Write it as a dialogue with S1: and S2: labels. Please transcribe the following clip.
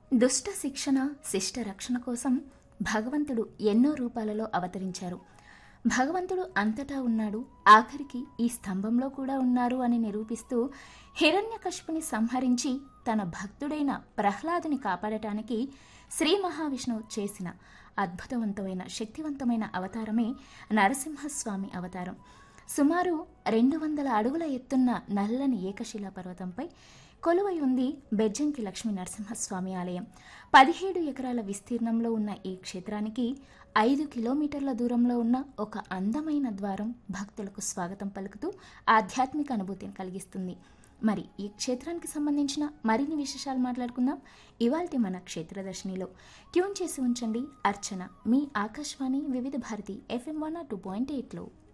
S1: దుష్ట శిక్షణ శిష్ట రక్షణ కోసం భగవంతుడు ఎన్నో రూపాలలో అవతరించారు భగవంతుడు అంతటా ఉన్నాడు ఆఖరికి ఈ స్తంభంలో కూడా ఉన్నారు అని నిరూపిస్తూ హిరణ్యకశిపుని సంహరించి తన భక్తుడైన ప్రహ్లాదుని కాపాడటానికి శ్రీ మహావిష్ణువు చేసిన అద్భుతవంతమైన శక్తివంతమైన అవతారమే నరసింహస్వామి అవతారం సుమారు రెండు వందల అడుగుల ఎత్తున్న నల్లని ఏకశిలా పర్వతంపై కొలువై ఉంది బెజ్జంకి లక్ష్మీ నరసింహస్వామి ఆలయం పదిహేడు ఎకరాల విస్తీర్ణంలో ఉన్న ఈ క్షేత్రానికి ఐదు కిలోమీటర్ల దూరంలో ఉన్న ఒక అందమైన ద్వారం భక్తులకు స్వాగతం పలుకుతూ ఆధ్యాత్మిక అనుభూతిని కలిగిస్తుంది మరి ఈ క్షేత్రానికి సంబంధించిన మరిన్ని విశేషాలు మాట్లాడుకుందాం ఇవాల్టి మన క్షేత్రదర్శినిలో ట్యూన్ చేసి ఉంచండి అర్చన మీ Akashvani Vividh Bharati FM one two point ఎయిట్లో